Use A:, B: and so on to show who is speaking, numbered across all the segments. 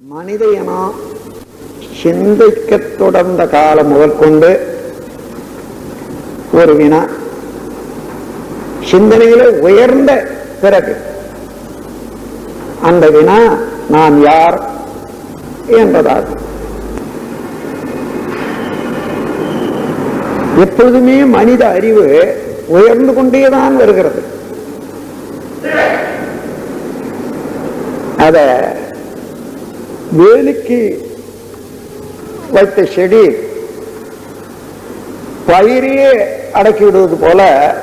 A: மனித இனம் சிந்திக்கத் தொடர்ந்த காலம் முதல் கொண்டு ஒரு வினா சிந்தனையில உயர்ந்த பிறகு அந்த வினா நான் யார் என்பதாகும் எப்பொழுதுமே மனித அறிவு உயர்ந்து கொண்டேதான் வருகிறது அத வேலிக்கு வைத்த செடி பயிரையே அடக்கி விடுவது போல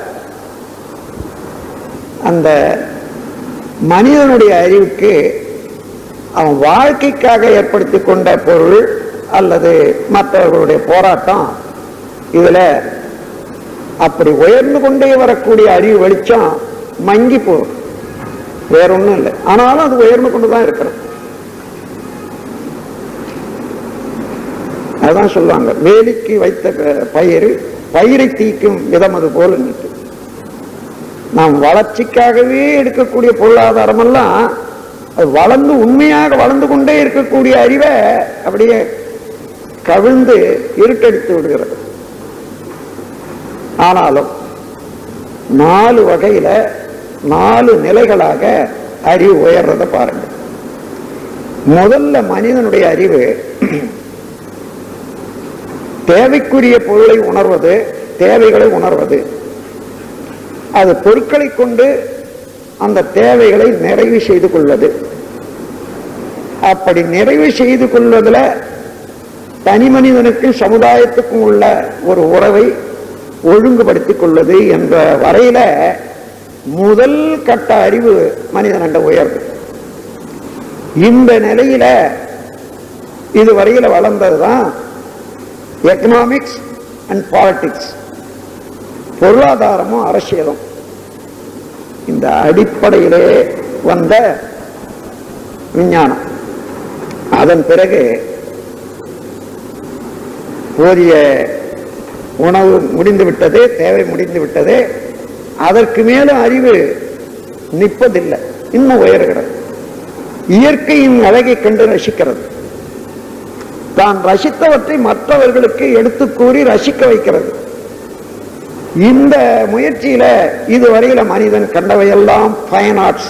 A: அந்த மனிதனுடைய அறிவுக்கு அவன் வாழ்க்கைக்காக ஏற்படுத்தி கொண்ட பொருள் அல்லது மற்றவர்களுடைய போராட்டம் இதுல அப்படி உயர்ந்து கொண்டே வரக்கூடிய அறிவு வெளிச்சம் மங்கி போகும் வேற ஒண்ணும் இல்லை ஆனாலும் அது உயர்ந்து கொண்டுதான் இருக்கிறது அதான் சொல்லுவாங்க வேலிக்கு வைத்த ப- பயிர் பயிரை தீக்கும் விதம் அது போல நிற்கும் நாம் வளர்ச்சிக்காகவே எடுக்கக்கூடிய பொருளாதாரம் எல்லாம் அது வளர்ந்து உண்மையாக வளர்ந்து கொண்டே இருக்கக்கூடிய அறிவை அப்படியே கவிழ்ந்து இருட்டடித்து விடுகிறது ஆனாலும் நாலு வகையில நாலு நிலைகளாக அறிவு உயர்றதை பாருங்க முதல்ல மனிதனுடைய அறிவு தேவைக்குரிய பொருளை உணர்வது தேவைகளை உணர்வது அது பொருட்களை கொண்டு அந்த தேவைகளை நிறைவு செய்து கொள்வது அப்படி நிறைவு செய்து கொள்வதில் தனி மனிதனுக்கும் சமுதாயத்துக்கும் உள்ள ஒரு உறவை ஒழுங்குபடுத்திக் கொள்வது என்ற வரையில முதல் கட்ட அறிவு மனிதனண்ட உயர்வு இந்த நிலையில இதுவரையில வளர்ந்ததுதான் எக்கனாமிக்ஸ் அண்ட் பாலிடிக்ஸ் பொருளாதாரமும் அரசியலும் இந்த அடிப்படையிலே வந்த விஞ்ஞானம் அதன் பிறகு போதிய உணவு முடிந்து விட்டது தேவை முடிந்து விட்டது அதற்கு மேலும் அறிவு நிற்பதில்லை இன்னும் உயர்கிறது இயற்கையின் அழகை கண்டு ரசிக்கிறது தான் ரசித்தவற்றை மற்றவர்களுக்கு எடுத்து கூறி ரசிக்க வைக்கிறது இந்த முயற்சியில இதுவரையில மனிதன் கண்டவையெல்லாம் ஃபைன் ஆர்ட்ஸ்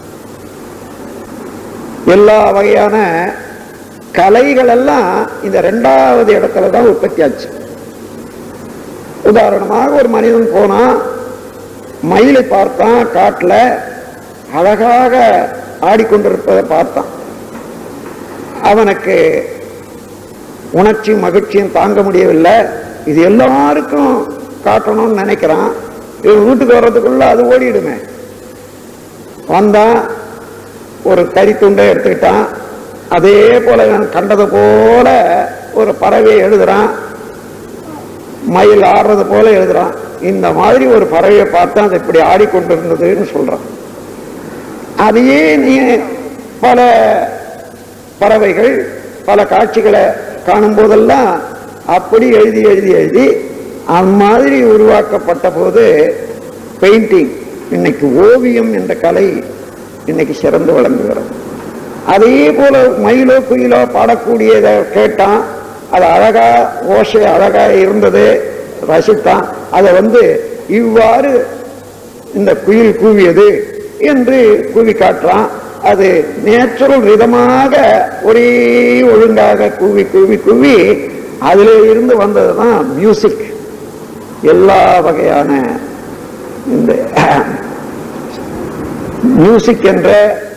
A: எல்லா வகையான கலைகள் எல்லாம் இந்த ரெண்டாவது இடத்துல தான் உற்பத்தி ஆச்சு உதாரணமாக ஒரு மனிதன் போனா மயிலை பார்த்தான் காட்டுல அழகாக ஆடிக்கொண்டிருப்பதை பார்த்தான் அவனுக்கு உணர்ச்சியும் மகிழ்ச்சியும் தாங்க முடியவில்லை இது எல்லாருக்கும் காட்டணும்னு நினைக்கிறான் இவன் வீட்டுக்கு வர்றதுக்குள்ள அது ஓடிடுமே வந்தான் ஒரு கறி துண்டை எடுத்துக்கிட்டான் அதே போல இவன் கண்டது போல ஒரு பறவையை எழுதுறான் மயில் ஆடுறது போல எழுதுறான் இந்த மாதிரி ஒரு பறவையை பார்த்தா அது இப்படி ஆடிக்கொண்டிருந்ததுன்னு சொல்றான் அதையே நீ பல பறவைகள் பல காட்சிகளை காணும் போதெல்லாம் அப்படி எழுதி எழுதி எழுதி அந்த மாதிரி உருவாக்கப்பட்ட போது பெயிண்டிங் இன்னைக்கு ஓவியம் என்ற கலை இன்னைக்கு சிறந்து விளங்குகிறது அதே போல மயிலோ குயிலோ பாடக்கூடியதை கேட்டான் அது அழகா ஓசை அழகா இருந்தது ரசித்தான் அதை வந்து இவ்வாறு இந்த குயில் கூவியது என்று கூவி காட்டுறான் அது நேச்சுரல் ரிதமாக ஒரே ஒழுங்காக கூவி கூவி கூவி அதில் இருந்து வந்ததுதான் மியூசிக் எல்லா வகையான இந்த மியூசிக் என்ற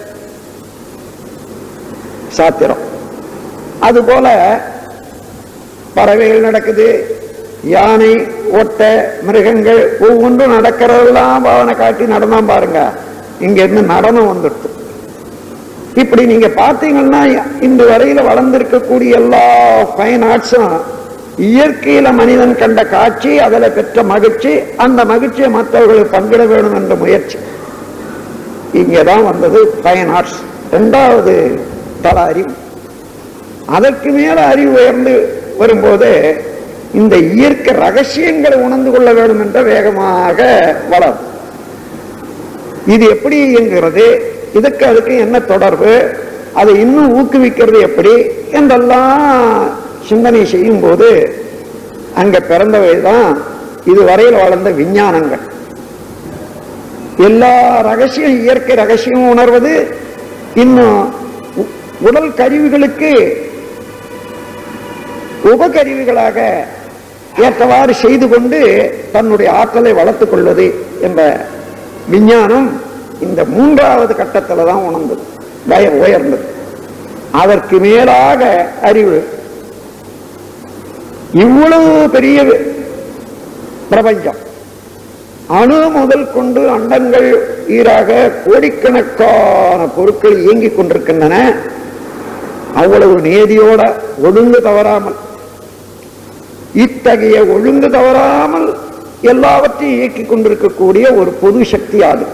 A: சாத்திரம் அதுபோல பறவைகள் நடக்குது யானை ஒட்டை மிருகங்கள் ஒவ்வொன்றும் நடக்கிறதெல்லாம் பாவனை காட்டி நடனம் பாருங்க இங்க இருந்து நடனம் வந்துடுது இப்படி நீங்க பார்த்தீங்கன்னா இந்த வரையில வளர்ந்திருக்கக்கூடிய எல்லா ஃபைன் ஆர்ட்ஸும் இயற்கையில மனிதன் கண்ட காட்சி அதுல பெற்ற மகிழ்ச்சி அந்த மகிழ்ச்சியை மற்றவர்களுக்கு பங்கிட வேணும் என்ற முயற்சி இங்கதான் வந்தது ஃபைன் ஆர்ட்ஸ் இரண்டாவது தல அறிவு அதற்கு மேல அறிவு உயர்ந்து வரும்போது இந்த இயற்கை ரகசியங்களை உணர்ந்து கொள்ள வேண்டும் என்ற வேகமாக வளரும் இது எப்படி இயங்குகிறது இதுக்கு அதுக்கு என்ன தொடர்பு அதை இன்னும் ஊக்குவிக்கிறது எப்படி என்றெல்லாம் சிந்தனை செய்யும் போது அங்க பிறந்தவை தான் இதுவரையில் வளர்ந்த விஞ்ஞானங்கள் எல்லா ரகசியம் இயற்கை ரகசியம் உணர்வது இன்னும் உ- உடல் கருவிகளுக்கு உபகருவிகளாக ஏற்றவாறு செய்து கொண்டு தன்னுடைய ஆற்றலை வளர்த்துக் கொள்வது என்ற விஞ்ஞானம் இந்த மூன்றாவது கட்டத்தில் தான் உணர்ந்தது பய- உயர்ந்தது அதற்கு மேலாக அறிவு இவ்வளவு பெரிய பிரபஞ்சம் அணு முதல் கொண்டு அண்டங்கள் ஈராக கோடிக்கணக்கான பொருட்கள் இயங்கிக் கொண்டிருக்கின்றன அவ்வளவு நேதியோட ஒழுங்கு தவறாமல் இத்தகைய ஒழுங்கு தவறாமல் எல்லாவற்றையும் இயக்கிக் கொண்டிருக்கக்கூடிய ஒரு பொது சக்தி அது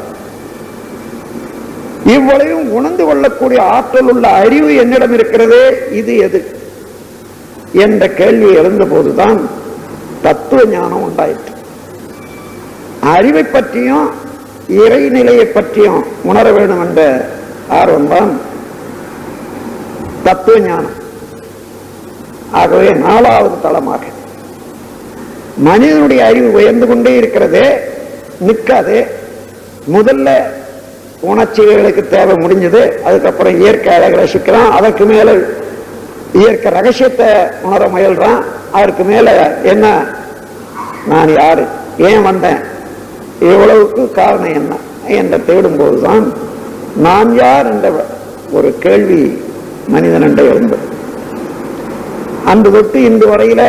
A: இவ்வளவும் உணர்ந்து கொள்ளக்கூடிய ஆற்றல் உள்ள அறிவு என்னிடம் இருக்கிறதே இது எது என்ற கேள்வி எழுந்தபோதுதான் தத்துவ ஞானம் உண்டாயிற்று அறிவை பற்றியும் இறைநிலையை பற்றியும் உணர வேண்டும் என்ற ஆர்வம்தான் தத்துவ ஞானம் ஆகவே நாலாவது தளமாக மனிதனுடைய அறிவு உயர்ந்து கொண்டே இருக்கிறது நிற்காது முதல்ல உணர்ச்சிகளுக்கு தேவை முடிஞ்சது அதுக்கப்புறம் இயற்கை அழகு ரசிக்கிறான் அதற்கு மேல இயற்கை ரகசியத்தை உணர முயல்றான் அதற்கு மேல என்ன நான் யாரு ஏன் வந்தேன் இவ்வளவுக்கு காரணம் என்ன என்று தேடும் போதுதான் நான் யார் என்ற ஒரு கேள்வி மனிதனிட எழுந்தது அன்று தொட்டு இன்று வரையில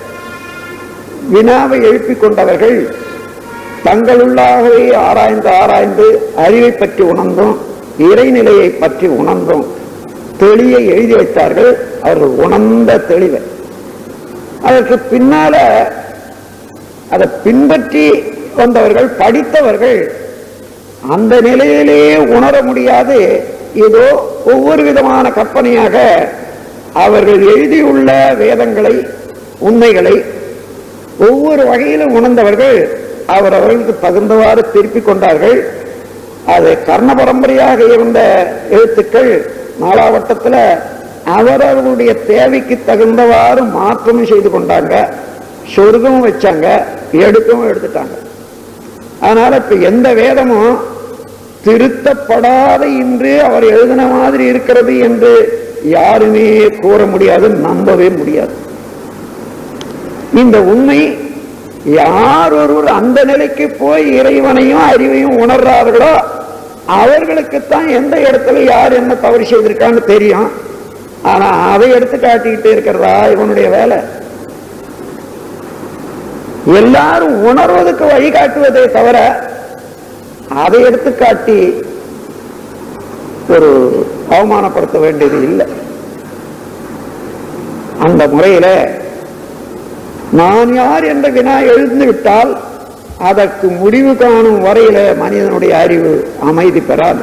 A: வினாவை எழுப்பிக் கொண்டவர்கள் தங்களுள்ளாகவே ஆராய்ந்து ஆராய்ந்து அறிவை பற்றி உணர்ந்தும் இறைநிலையை பற்றி உணர்ந்தும் தெளியை எழுதி வைத்தார்கள் அவர்கள் உணர்ந்த தெளிவை அதற்கு பின்னால அதை பின்பற்றி வந்தவர்கள் படித்தவர்கள் அந்த நிலையிலேயே உணர முடியாது ஏதோ ஒவ்வொரு விதமான கற்பனையாக அவர்கள் எழுதியுள்ள வேதங்களை உண்மைகளை ஒவ்வொரு வகையிலும் உணர்ந்தவர்கள் அவரவர்களுக்கு தகுந்தவாறு திருப்பிக் கொண்டார்கள் அது கர்ண பரம்பரையாக இருந்த எழுத்துக்கள் நாலாவட்டத்தில் அவரவர்களுடைய தேவைக்கு தகுந்தவாறு மாற்றமும் செய்து கொண்டாங்க சொருகமும் வச்சாங்க எடுக்கவும் எடுத்துட்டாங்க அதனால இப்ப எந்த வேதமும் திருத்தப்படாத இன்று அவர் எழுதின மாதிரி இருக்கிறது என்று யாருமே கூற முடியாது நம்பவே முடியாது இந்த உண்மை யார் ஒருவர் அந்த நிலைக்கு போய் இறைவனையும் அறிவையும் உணர்றார்களோ அவர்களுக்குத்தான் எந்த இடத்துல யார் என்ன தவறு செய்திருக்கான்னு தெரியும் ஆனா அதை எடுத்து காட்டிக்கிட்டு இருக்கிறதா இவனுடைய வேலை எல்லாரும் உணர்வதற்கு வழிகாட்டுவதை தவிர அதை எடுத்து காட்டி ஒரு அவமானப்படுத்த வேண்டியது இல்லை அந்த முறையில நான் யார் என்ற வினா எழுந்து விட்டால் அதற்கு முடிவு காணும் வரையில மனிதனுடைய அறிவு அமைதி பெறாது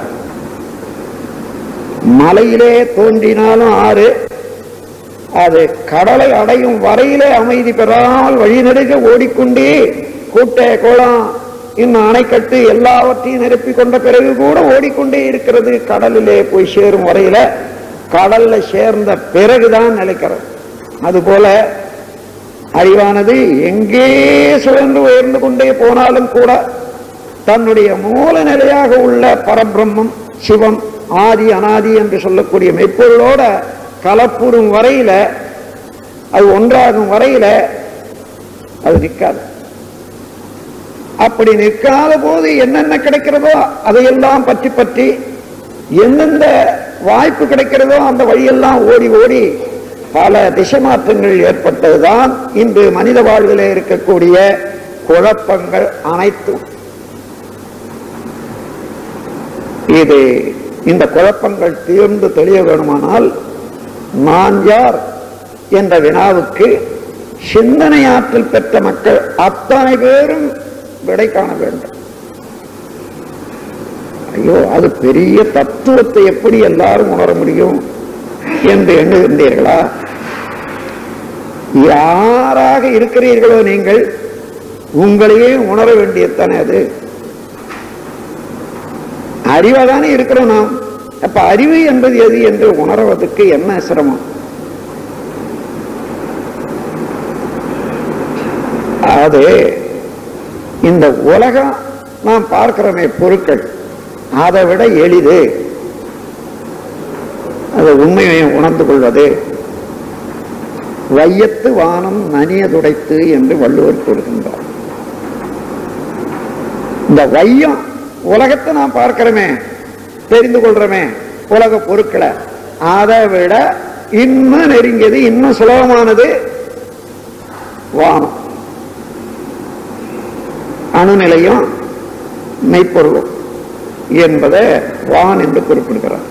A: மலையிலே தோன்றினாலும் ஆறு அது கடலை அடையும் வரையிலே அமைதி பெறாமல் வழிநெடுக ஓடிக்கொண்டே கூட்ட கோலம் இன்னும் அணைக்கட்டு எல்லாவற்றையும் நிரப்பிக் கொண்ட பிறகு கூட ஓடிக்கொண்டே இருக்கிறது கடலிலே போய் சேரும் வரையில கடல்ல சேர்ந்த பிறகுதான் நிலைக்கிறது அதுபோல அறிவானது எங்கே சுழன்று உயர்ந்து கொண்டே போனாலும் கூட தன்னுடைய மூல நிலையாக உள்ள பரபிரம்மம் சிவம் ஆதி அனாதி என்று சொல்லக்கூடிய மெய்ப்பொருளோட கலப்புறும் வரையில அது ஒன்றாகும் வரையில அது நிற்காது அப்படி நிற்காத போது என்னென்ன கிடைக்கிறதோ அதையெல்லாம் பற்றி பற்றி எந்தெந்த வாய்ப்பு கிடைக்கிறதோ அந்த வழியெல்லாம் ஓடி ஓடி பல திசை மாற்றங்கள் ஏற்பட்டதுதான் இன்று மனித வாழ்விலே இருக்கக்கூடிய குழப்பங்கள் அனைத்தும் இது இந்த குழப்பங்கள் தீர்ந்து தெளிய வேணுமானால் நான் யார் என்ற வினாவுக்கு சிந்தனை ஆற்றல் பெற்ற மக்கள் அத்தனை பேரும் விடை காண வேண்டும் ஐயோ அது பெரிய தத்துவத்தை எப்படி எல்லாரும் உணர முடியும் என்று எண்ணுகின்றீர்களா யாராக இருக்கிறீர்களோ நீங்கள் உங்களையே உணர வேண்டியதானே அது அறிவாதானே இருக்கிறோம் நாம் அப்ப அறிவு என்பது எது என்று உணர்வதற்கு என்ன சிரமம் அது இந்த உலகம் நாம் பார்க்கிறோமே பொருட்கள் அதை விட எளிது அது உண்மையை உணர்ந்து கொள்வது வையத்து வானம் நனிய துடைத்து என்று வள்ளுவர் கூறுகின்றார் இந்த வையம் உலகத்தை நாம் பார்க்கிறோமே தெரிந்து கொள்றோமே உலக பொருட்களை அதை விட இன்னும் நெருங்கியது இன்னும் சுலபமானது வானம் அணுநிலையும் மெய்ப்பொருளும் என்பதை வான் என்று குறிப்பிடுகிறார்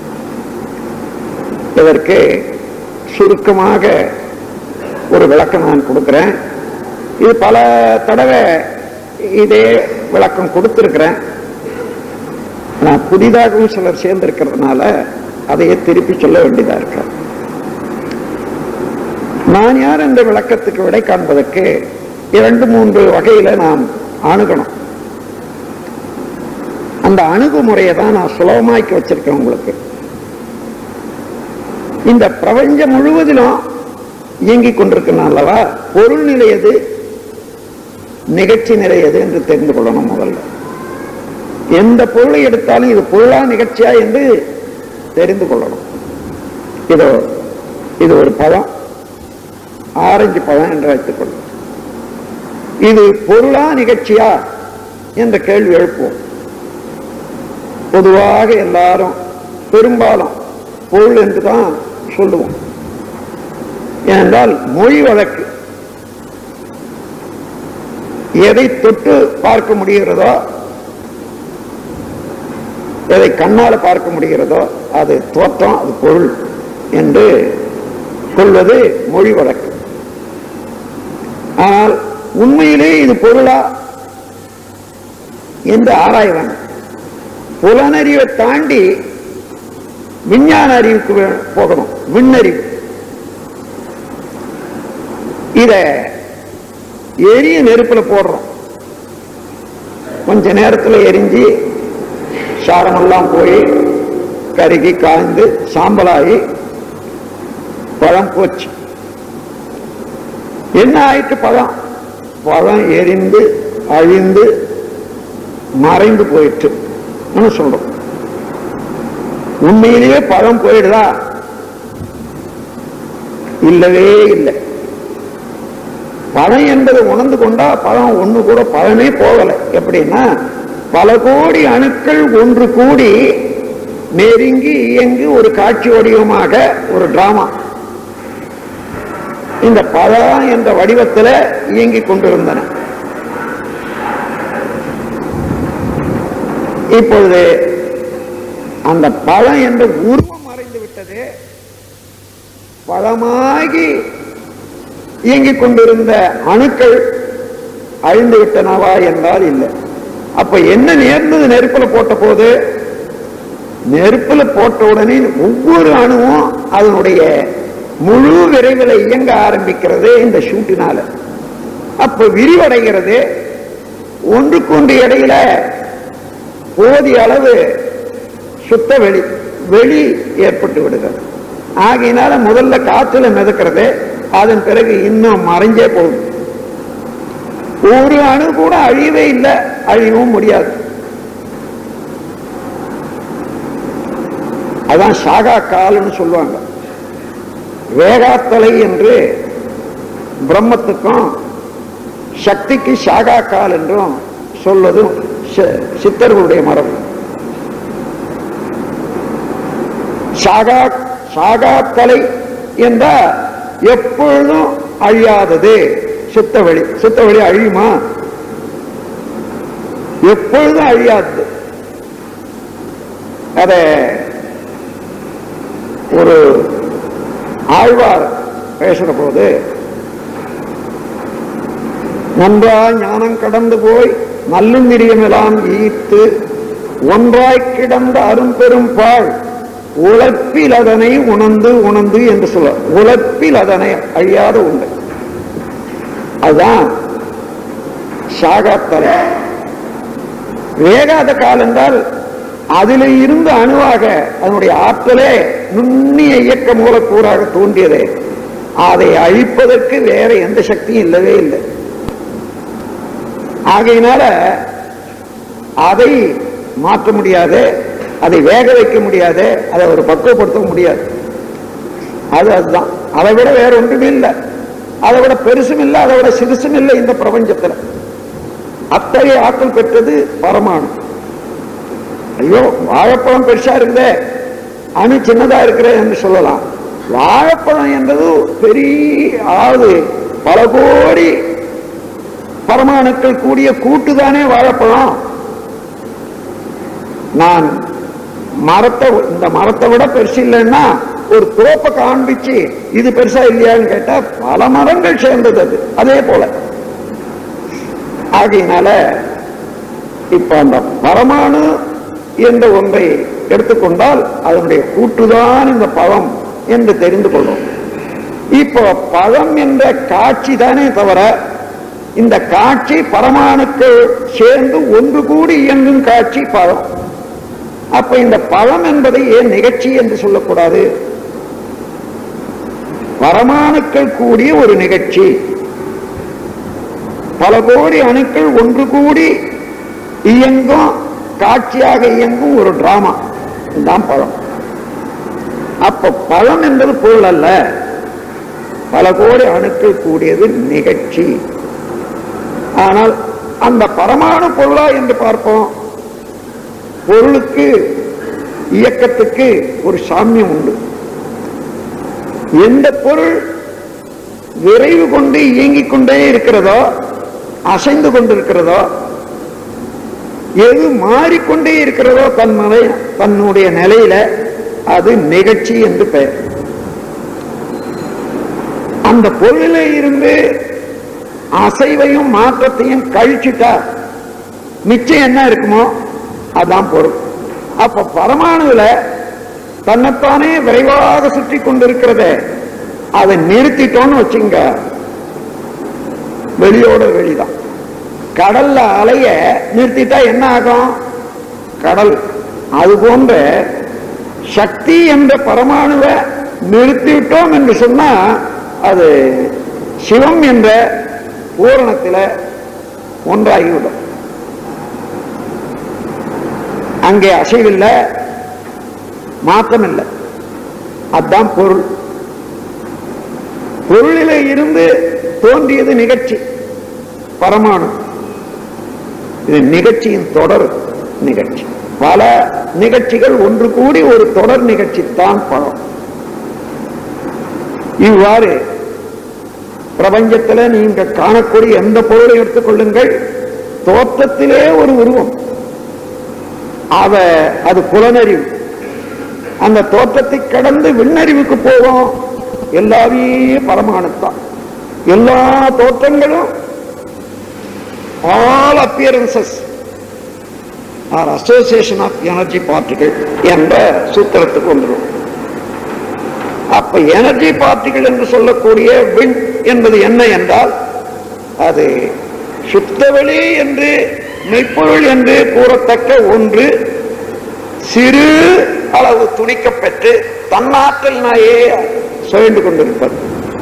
A: இதற்கு சுருக்கமாக ஒரு விளக்கம் நான் கொடுக்கிறேன் இது பல தடவை இதே விளக்கம் கொடுத்திருக்கிறேன் நான் புதிதாகவும் சிலர் சேர்ந்திருக்கிறதுனால அதையே திருப்பி சொல்ல வேண்டியதா இருக்கிறேன் நான் யார் என்ற விளக்கத்துக்கு விடை காண்பதற்கு இரண்டு மூன்று வகையில நாம் அணுகணும் அந்த அணுகுமுறையை தான் நான் சுலபமாக்கி வச்சிருக்கேன் உங்களுக்கு இந்த பிரபஞ்சம் முழுவதிலும் இயங்கிக் கொண்டிருக்கணும் அல்லவா பொருள் நிலை எது நிகழ்ச்சி நிலை எது என்று தெரிந்து கொள்ளணும் முதல்ல எந்த பொருளை எடுத்தாலும் இது பொருளா நிகழ்ச்சியா என்று தெரிந்து கொள்ளணும் இதோ இது ஒரு பழம் ஆரஞ்சு பழம் என்று வைத்துக் கொள்ளும் இது பொருளா நிகழ்ச்சியா என்ற கேள்வி எழுப்புவோம் பொதுவாக எல்லாரும் பெரும்பாலும் பொருள் என்று தான் சொல்லுவோம் ஏனென்றால் மொழி வழக்கு எதை தொட்டு பார்க்க முடிகிறதோ எதை கண்ணால பார்க்க முடிகிறதோ அது தோற்றம் அது பொருள் என்று கொள்வது மொழி வழக்கு ஆனால் உண்மையிலே இது பொருளா என்று ஆராய வேண்டும் புலனறிவை தாண்டி விஞ்ஞான அறிவுக்கு வே- போகணும் விண்ணறிவு இத எரிய நெருப்புல போடுறோம் கொஞ்ச நேரத்துல எரிஞ்சு சாரமெல்லாம் போய் கருகி காய்ந்து சாம்பலாகி பழம் போச்சு என்ன ஆயிட்டு பழம் பழம் எரிந்து அழிந்து மறைந்து போயிட்டு சொல்றோம் உண்மையிலேயே பழம் போயிடுதா இல்லவே இல்லை பழம் என்பதை உணர்ந்து கொண்டா பழம் ஒண்ணு கூட பழமே போகலை எப்படின்னா பல கோடி அணுக்கள் ஒன்று கூடி நெருங்கி இயங்கி ஒரு காட்சி வடிவமாக ஒரு டிராமா இந்த பழம் என்ற வடிவத்தில் இயங்கிக் கொண்டிருந்தன இப்பொழுது அந்த பழம் என்ற உருவம் மறைந்து விட்டது பழமாகி இயங்கிக் கொண்டிருந்த அணுக்கள் அழிந்து விட்டனவா என்றால் இல்லை அப்ப என்ன நேர்ந்தது நெருப்புல போட்ட போது நெருப்புல போட்ட உடனே ஒவ்வொரு அணுவும் அதனுடைய முழு விரைவில் இயங்க ஆரம்பிக்கிறது இந்த ஷூட்டினால அப்ப விரிவடைகிறது ஒன்றுக்கொன்று இடையில போதிய அளவு சுத்த வெளி வெளி ஏற்பட்டு விடுகிறது ஆகையினால முதல்ல காற்றுல மிதக்கிறது அதன் பிறகு இன்னும் மறைஞ்சே போகுது ஒரு அணு கூட அழியவே இல்லை அழியவும் முடியாது அதான் சாகா கால்னு சொல்லுவாங்க வேகாத்தலை என்று பிரம்மத்துக்கும் சக்திக்கு சாகா கால் என்றும் சொல்வதும் சி- சித்தர்களுடைய மரபு சாகா சாகாத்தலை என்றால் எப்பொழுதும் அழியாதது சுத்தவெளி சுத்தவெளி அழியுமா எப்பொழுதும் அழியாதது அத ஒரு ஆழ்வார் பேசுற போது நன்றாய் ஞானம் கடந்து போய் நல்லுமிரியமெல்லாம் ஈர்த்து ஒன்றாய் கிடந்த அரும்பெரும் பாழ் உழைப்பில் அதனை உணர்ந்து உணர்ந்து என்று சொல்ல உழைப்பில் அதனை அழியாத உண்டு அதுதான் சாகாத்தலை வேகாத கால் என்றால் அதில் இருந்து அணுவாக அதனுடைய ஆற்றலே நுண்ணிய இயக்க மூலக்கூறாக தோன்றியதே அதை அழிப்பதற்கு வேற எந்த சக்தியும் இல்லவே இல்லை ஆகையினால அதை மாற்ற முடியாது அதை வேக வைக்க முடியாது அதை ஒரு பக்குவப்படுத்த முடியாது அது அதுதான் அதை விட வேற ஒன்றுமே இல்லை அதை விட பெருசும் இல்லை அதை விட சிறுசும் இல்லை இந்த பிரபஞ்சத்துல அத்தகைய ஆற்றல் பெற்றது பரமாணு ஐயோ வாழைப்பழம் பெருசா இருக்குதே அணு சின்னதா இருக்கிற என்று சொல்லலாம் வாழைப்பழம் என்பது பெரிய ஆவது பல கோடி பரமாணுக்கள் கூடிய கூட்டுதானே வாழைப்பழம் நான் மரத்தை இந்த மரத்தை விட பெருசு இல்லைன்னா ஒரு தோப்பை காண்பிச்சு இது பெருசா இல்லையான்னு கேட்டா பல மரங்கள் சேர்ந்தது அது அதே போல ஆகையினால இப்ப அந்த பரமாணு என்ற ஒன்றை எடுத்துக்கொண்டால் அதனுடைய கூட்டுதான் இந்த பழம் என்று தெரிந்து கொள்ளும் இப்போ பழம் என்ற காட்சி தானே தவிர இந்த காட்சி பரமாணுக்கள் சேர்ந்து ஒன்று கூடி இயங்கும் காட்சி பழம் அப்ப இந்த பழம் என்பதை ஏன் நிகழ்ச்சி என்று சொல்லக்கூடாது பரமாணுக்கள் கூடிய ஒரு நிகழ்ச்சி பல கோடி அணுக்கள் ஒன்று கூடி இயங்கும் காட்சியாக இயங்கும் ஒரு டிராமா இதுதான் பழம் அப்ப பழம் என்பது பொருள் அல்ல பல கோடி அணுக்கள் கூடியது நிகழ்ச்சி ஆனால் அந்த பரமாணு பொருளா என்று பார்ப்போம் பொருளுக்கு இயக்கத்துக்கு ஒரு சாமியம் உண்டு எந்த பொருள் விரைவு கொண்டு இயங்கிக் கொண்டே இருக்கிறதோ அசைந்து கொண்டிருக்கிறதோ எது மாறிக்கொண்டே இருக்கிறதோ தன் நிலை தன்னுடைய நிலையில அது நிகழ்ச்சி என்று பெயர் அந்த பொருளில இருந்து அசைவையும் மாற்றத்தையும் கழிச்சுட்டா மிச்சம் என்ன இருக்குமோ அதான் பொருள் அப்ப பரமாணுல தன்னைத்தானே விரைவாக சுற்றி கொண்டிருக்கிறத அதை நிறுத்திட்டோம்னு வச்சுங்க வெளியோட வெளிதான் கடல்ல அலைய நிறுத்திட்டா என்ன ஆகும் கடல் அது போன்ற சக்தி என்ற பரமாணுவை நிறுத்திவிட்டோம் என்று சொன்னா அது சிவம் என்ற பூரணத்தில் ஒன்றாகிவிடும் அங்கே அசைவில்லை மாற்றம் இல்லை அதுதான் பொருள் பொருளில இருந்து தோன்றியது நிகழ்ச்சி பரமாணு இது நிகழ்ச்சியின் தொடர் நிகழ்ச்சி பல நிகழ்ச்சிகள் ஒன்று கூடி ஒரு தொடர் நிகழ்ச்சி தான் பழம் இவ்வாறு பிரபஞ்சத்தில் நீங்க காணக்கூடிய எந்த பொருளை எடுத்துக்கொள்ளுங்கள் தோற்றத்திலே ஒரு உருவம் அத அது புலனறிவு அந்த தோற்றத்தை கடந்து விண்ணறிவுக்கு போவோம் எல்லாமே பரமானத்தான் எல்லா தோற்றங்களும் all appearances are association of energy பார்ட்டிகள் என்ற சூத்திரத்துக்கு வந்துடும் அப்ப எனர்ஜி பார்ட்டிகள் என்று சொல்லக்கூடிய விண் என்பது என்ன என்றால் அது சுத்தவெளி என்று மெய்ப்பொருள் என்று கூறத்தக்க ஒன்று சிறு அளவு துணிக்கப்பெற்று தன்னாற்றலினாயே சுழண்டு கொண்டிருப்பது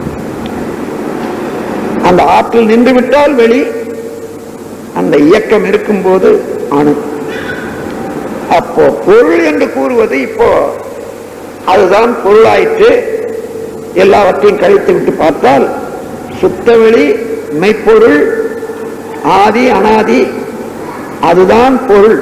A: அந்த ஆற்றல் நின்று விட்டால் வெளி அந்த இயக்கம் இருக்கும்போது அணு அப்போ பொருள் என்று கூறுவது இப்போ அதுதான் பொருளாயிற்று எல்லாவற்றையும் கழித்து விட்டு பார்த்தால் சுத்தவெளி மெய்ப்பொருள் ஆதி அனாதி அதுதான் பொருள்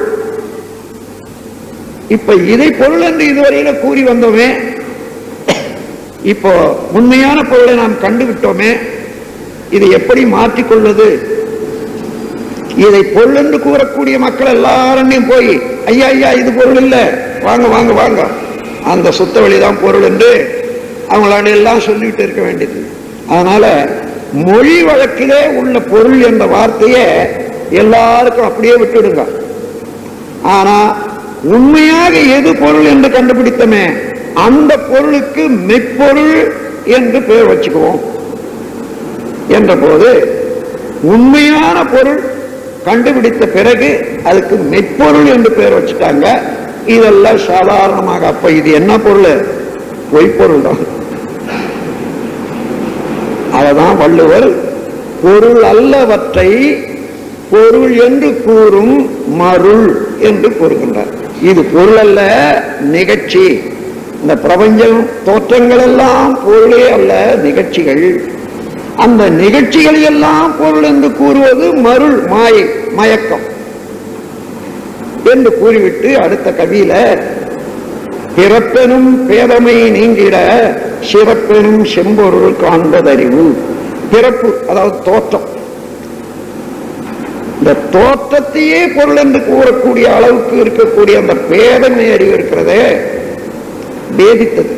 A: இப்ப இதை பொருள் என்று இதுவரையில கூறி வந்தோமே இப்போ உண்மையான பொருளை நாம் கண்டுவிட்டோமே இதை எப்படி மாற்றிக்கொள்வது இதை பொருள் என்று கூறக்கூடிய மக்கள் எல்லாரும் போய் ஐயா ஐயா இது பொருள் இல்லை வாங்க வாங்க வாங்க அந்த சுத்த வழிதான் பொருள் என்று அவங்களால எல்லாம் சொல்லிட்டு இருக்க வேண்டியது அதனால மொழி வழக்கிலே உள்ள பொருள் என்ற வார்த்தையை எல்லாருக்கும் அப்படியே விட்டுடுங்க ஆனா உண்மையாக எது பொருள் என்று கண்டுபிடித்தமே அந்த பொருளுக்கு மெய்ப்பொருள் என்று பெயர் வச்சுக்குவோம் என்ற போது உண்மையான பொருள் கண்டுபிடித்த பிறகு அதுக்கு மெய்ப்பொருள் என்று பெயர் வச்சுட்டாங்க இதெல்லாம் சாதாரணமாக அப்ப இது என்ன பொருள் பொய்ப்பொருள் தான் அததான் வள்ளுவர் பொருள் அல்லவற்றை பொருள் என்று கூறும் மருள் என்று கூறுகின்றார் இது பொருள் அல்ல நிகழ்ச்சி இந்த பிரபஞ்சம் தோற்றங்கள் எல்லாம் பொருளே அல்ல நிகழ்ச்சிகள் அந்த நிகழ்ச்சிகள் எல்லாம் பொருள் என்று கூறுவது மருள் மாயை மயக்கம் என்று கூறிவிட்டு அடுத்த கவியில பிறப்பெனும் பேதமை நீங்கிட சிறப்பெனும் செம்பொருள் காண்பதறிவு பிறப்பு அதாவது தோற்றம் இந்த தோற்றத்தையே பொருள் என்று கூறக்கூடிய அளவுக்கு இருக்கக்கூடிய அந்த பேதமை அறிவு இருக்கிறதே வேதித்தது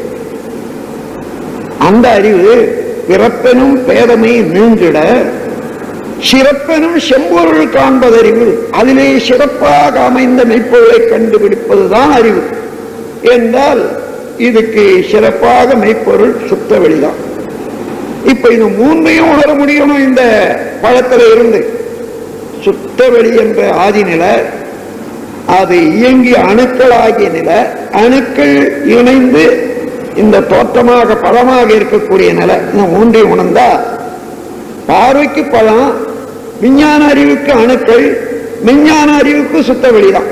A: அந்த அறிவு பிறப்பெனும் பேதமை நீங்கிட சிறப்பெனும் செம்பொருள் காண்பதறிவு அதிலே சிறப்பாக அமைந்த மெய்ப்பொருளை கண்டுபிடிப்பதுதான் அறிவு என்றால் இதுக்கு சிறப்பாக மெய்ப்பொருள் சுத்த வெளிதான் இப்ப இது மூன்றையும் உணர முடியணும் இந்த பழத்துல இருந்து சுத்த வெளி என்ற ஆதி நிலை அது இயங்கி அணுக்களாகிய நிலை அணுக்கள் இணைந்து இந்த தோற்றமாக பழமாக இருக்கக்கூடிய நிலை இந்த மூன்றையும் உணர்ந்தா பார்வைக்கு பழம் விஞ்ஞான அறிவுக்கு அணுக்கள் விஞ்ஞான அறிவுக்கு சுத்த வெளிதான்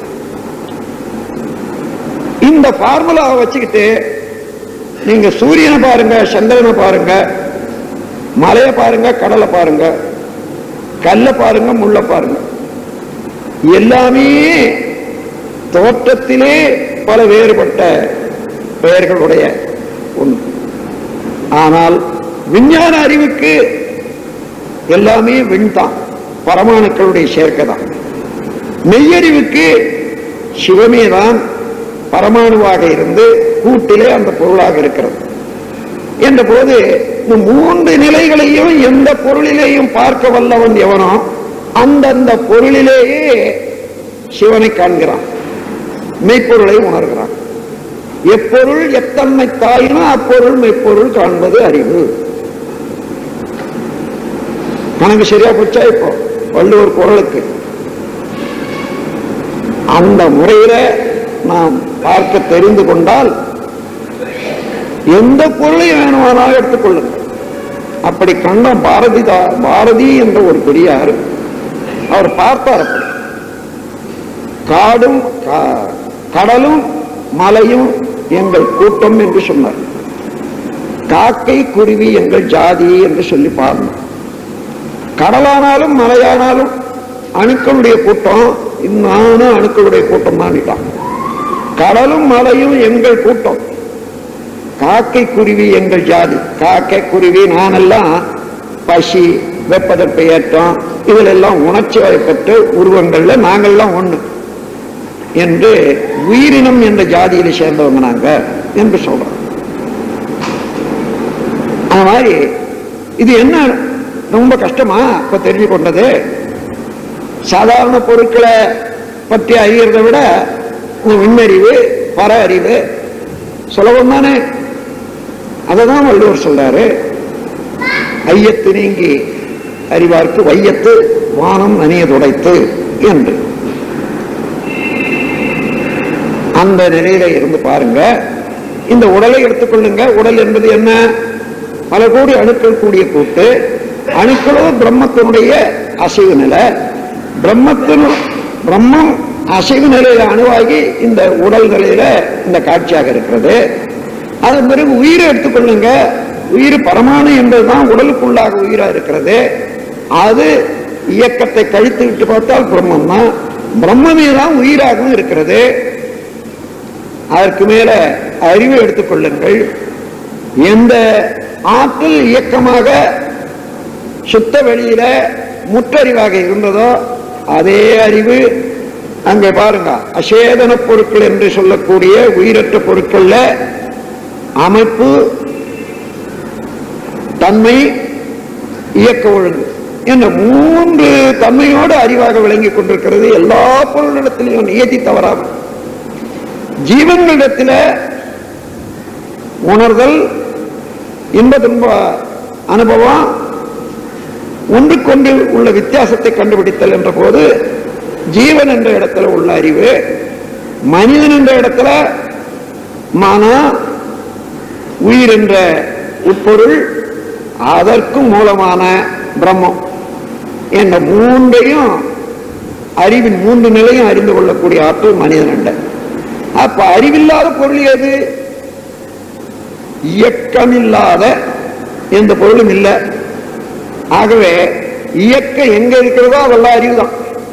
A: இந்த பார்முலாவை வச்சுக்கிட்டு நீங்க சூரியனை பாருங்க சந்திரனை பாருங்க மலையை பாருங்க கடலை பாருங்க கல்லை பாருங்க முள்ள பாருங்க எல்லாமே தோற்றத்திலே பல வேறுபட்ட பெயர்களுடைய ஒன்று ஆனால் விஞ்ஞான அறிவுக்கு எல்லாமே விண்தான் பரமாணுக்களுடைய சேர்க்கை தான் மெய்யறிவுக்கு சிவமே தான் பரமாணுவாக இருந்து கூட்டிலே அந்த பொருளாக இருக்கிறது என்ற போது இந்த மூன்று நிலைகளையும் எந்த பொருளிலேயும் பார்க்க வல்லவன் எவனோ அந்தந்த பொருளிலேயே சிவனை காண்கிறான் மெய்ப்பொருளை உணர்கிறான் எப்பொருள் எத்தன்மை தாயினோ அப்பொருள் மெய்ப்பொருள் காண்பது அறிவு கணக்கு சரியா போச்சா இப்போ வள்ளுவர் குரலுக்கு அந்த முறையில நாம் பார்க்க தெரிந்து கொண்டால் எந்த பொருளையும் வேணுமானால் எடுத்துக்கொள்ளுங்கள் அப்படி கண்ட பாரதி தா- பாரதி என்ற ஒரு பெரியார் அவர் பார்த்தார் அப்படி காடும் கா- கடலும் மலையும் எங்கள் கூட்டம் என்று சொன்னார் காக்கை குருவி எங்கள் ஜாதி என்று சொல்லி பாருங்க கடலானாலும் மலையானாலும் அணுக்களுடைய கூட்டம் நானும் அணுக்களுடைய கூட்டம் தான் கடலும் மலையும் எங்கள் கூட்டம் காக்கை குருவி எங்கள் ஜாதி காக்கை குருவி நானெல்லாம் பசி வெப்பதற்கு ஏற்றம் இதுல எல்லாம் உணர்ச்சி வயப்பட்டு உருவங்கள்ல நாங்கள்லாம் ஒண்ணு என்று உயிரினம் என்ற ஜாதியில சேர்ந்தவங்க நாங்க என்று சொல்றோம் அந்த மாதிரி இது என்ன ரொம்ப கஷ்டமா இப்ப தெரிஞ்சு கொண்டது சாதாரண பொருட்களை பற்றி அறியறதை விட இந்த விண்ணறிவு பர அறிவு சுலபம் தானே அததான் வள்ளுவர் சொல்றாரு ஐயத்து நீங்கி அறிவார்க்கு வையத்து வானம் நனிய துடைத்து என்று அந்த நிலையில இருந்து பாருங்க இந்த உடலை எடுத்துக்கொள்ளுங்க உடல் என்பது என்ன பல கோடி அணுக்கள் கூடிய கூட்டு அணுக்களோ பிரம்மத்தினுடைய அசைவு நிலை பிரம்மத்தின் பிரம்மம் அசைவு நிலையில அணுவாகி இந்த உடல் நிலையில இந்த காட்சியாக இருக்கிறது அதன் பிறகு உயிரை எடுத்துக்கொள்ளுங்க உயிர் பரமாணு என்பதுதான் உடலுக்குள்ளாக உயிரா இருக்கிறது அது இயக்கத்தை கழித்து விட்டு பார்த்தால் பிரம்மம் தான் பிரம்மமே தான் உயிராகவும் இருக்கிறது அதற்கு மேல அறிவை எடுத்துக்கொள்ளுங்கள் எந்த ஆற்றல் இயக்கமாக சுத்த வெளியில முற்றறிவாக இருந்ததோ அதே அறிவு அங்கே பாருங்க அசேதன பொருட்கள் என்று சொல்லக்கூடிய உயிரற்ற பொருட்கள்ல அமைப்பு தன்மை இயக்க ஒழுங்கு என்ற மூன்று தன்மையோடு அறிவாக விளங்கிக் கொண்டிருக்கிறது எல்லா பொருளிடத்திலையும் நியதி தவறாமல் ஜீவன்களிடத்தில் உணர்தல் இன்ப துன்ப அனுபவம் ஒன்றுக்கொன்று உள்ள வித்தியாசத்தை கண்டுபிடித்தல் என்ற போது ஜீவன் என்ற இடத்துல உள்ள அறிவு மனிதன் என்ற இடத்துல மனம் உயிர் என்ற உட்பொருள் அதற்கும் மூலமான பிரம்மம் என்ற மூன்றையும் அறிவின் மூன்று நிலையும் அறிந்து கொள்ளக்கூடிய ஆற்றல் மனிதன் என்ற அப்ப அறிவில்லாத பொருள் எது இயக்கமில்லாத எந்த பொருளும் இல்லை ஆகவே இயக்கம் எங்க இருக்கிறதோ அதெல்லாம் அறிவுதான்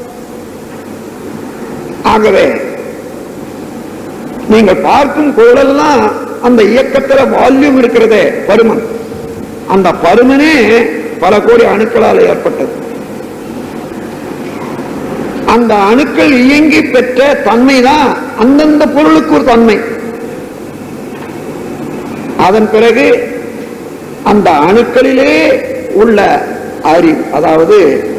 A: ஆகவே நீங்கள் பார்க்கும் பொருளெல்லாம் அந்த இயக்கத்துல வால்யூம் இருக்கிறதே பருமன் அந்த பருமனே பல கோடி அணுக்களால் ஏற்பட்டது அந்த அணுக்கள் இயங்கி பெற்ற தன்மை தான் அந்தந்த பொருளுக்கு ஒரு தன்மை அதன் பிறகு அந்த அணுக்களிலே உள்ள அறிவு அதாவது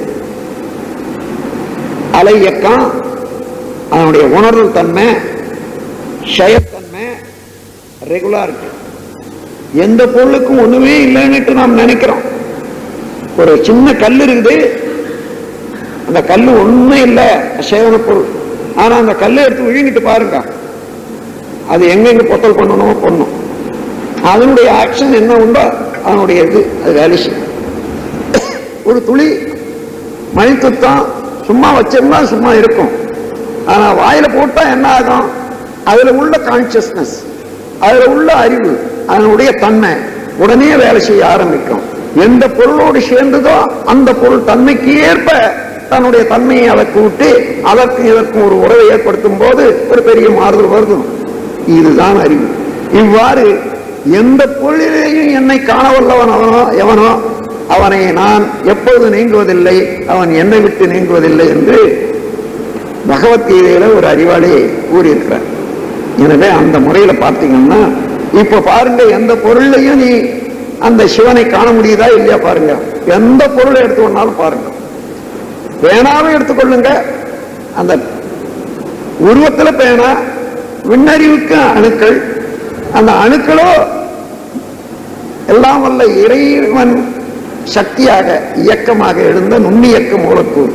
A: அலை இயக்கம் அதனுடைய உணர்தல் தன்மை ஷயத்தன்மை ரெகுலாரிட்டி எந்த பொருளுக்கும் ஒண்ணுமே இல்லைன்னுட்டு நாம் நினைக்கிறோம் ஒரு சின்ன கல் இருக்குது அந்த கல் ஒண்ணுமே இல்லை அசைவன பொருள் ஆனா அந்த கல்லை எடுத்து விழுங்கிட்டு பாருங்க அது எங்கெங்க பொட்டல் பண்ணணுமோ பண்ணும் அதனுடைய ஆக்ஷன் என்ன உண்டோ அதனுடைய இது அது வேலை செய்யும் ஒரு துளி மணித்துத்தம் சும்மா வச்சிருந்தா சும்மா இருக்கும் ஆனா வாயில போட்டா என்ன ஆகும் அதுல உள்ள கான்சியஸ்னஸ் அதுல உள்ள அறிவு அதனுடைய தன்மை உடனே வேலை செய்ய ஆரம்பிக்கும் எந்த பொருளோடு சேர்ந்ததோ அந்த பொருள் தன்மைக்கு ஏற்ப தன்னுடைய தன்மையை அதற்கு விட்டு அதற்கு இதற்கும் ஒரு உறவை ஏற்படுத்தும் போது ஒரு பெரிய மாறுதல் வருது இதுதான் அறிவு இவ்வாறு எந்த பொருளிலேயும் என்னை காண வல்லவன் அவனோ எவனோ அவனை நான் எப்பொழுது நீங்குவதில்லை அவன் என்னை விட்டு நீங்குவதில்லை என்று பகவத்கீதையில ஒரு அறிவாளி கூறியிருக்கிறார் எனவே அந்த முறையில பார்த்தீங்கன்னா இப்ப பாருங்க எந்த பொருளையும் நீ அந்த சிவனை காண முடியுதா இல்லையா பாருங்க எந்த பொருளை எடுத்துக்கொண்டாலும் பாருங்க பேனாவை எடுத்துக்கொள்ளுங்க அந்த உருவத்துல பேனா விண்ணறிவுக்கு அணுக்கள் அந்த அணுக்களோ எல்லாம் வல்ல இறைவன் சக்தியாக இயக்கமாக எழுந்த நுண்ணியக்க மூலக்கூறு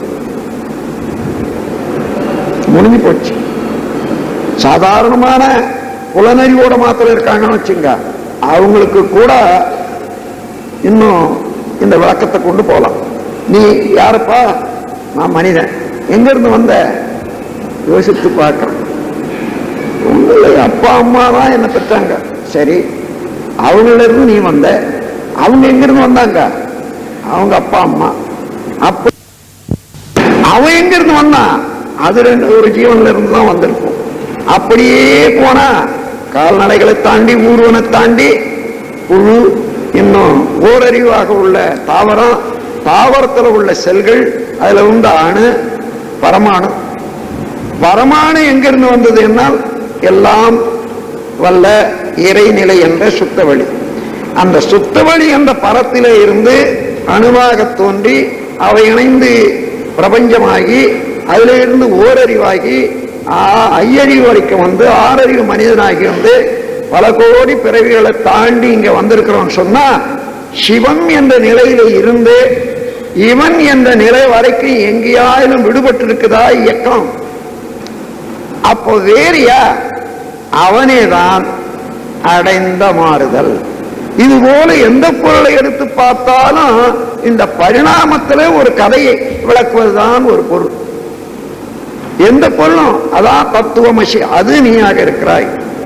A: முடிஞ்சு போச்சு சாதாரணமான புலனறிவோட மாத்திரம் இருக்காங்கன்னு வச்சுங்க அவங்களுக்கு கூட இன்னும் இந்த விளக்கத்தை கொண்டு போலாம் நீ யாருப்பா நான் மனிதன் எங்க இருந்து வந்த யோசித்து பார்க்கிறேன் உங்களை அப்பா அம்மா தான் என்ன பெற்றாங்க சரி அவங்கள இருந்து நீ வந்த அவங்க எங்க இருந்து வந்தாங்க அவங்க அப்பா அம்மா அப்ப அவன் எங்க இருந்து வந்தான் அது ரெண்டு ஒரு ஜீவன்ல இருந்து தான் வந்திருக்கும் அப்படியே போனா கால்நடைகளை தாண்டி ஊர்வனை தாண்டி புழு இன்னும் ஓரறிவாக உள்ள தாவரம் தாவரத்தில் உள்ள செல்கள் அதுல உண்ட அணு பரமாணு பரமாணு எங்கிருந்து வந்தது என்னால் எல்லாம் வல்ல இறைநிலை என்ற சுத்தவழி அந்த சுத்தவழி என்ற பரத்திலே இருந்து அணுவாக தோன்றி அவை இணைந்து பிரபஞ்சமாகி அதிலே இருந்து ஓரறிவாகி ஆ- ஐயறிவு வரைக்கும் வந்து ஆறறிவு மனிதனாகி வந்து பல கோடி பிறவிகளை தாண்டி இங்க வந்திருக்கிறோம் சொன்னா சிவம் என்ற நிலையில இருந்து இவன் என்ற நிலை வரைக்கும் எங்கேயாயிலும் விடுபட்டு இருக்குதா இயக்கம் அப்போ வேறியா அவனேதான் அடைந்த மாறுதல் இது போல எந்த பொருளை எடுத்து பார்த்தாலும் இந்த பரிணாமத்திலே ஒரு கதையை விளக்குவதுதான் ஒரு பொருள் எந்த பொருளும் அதான் தத்துவமசி அது நீயாக இருக்கிறாய்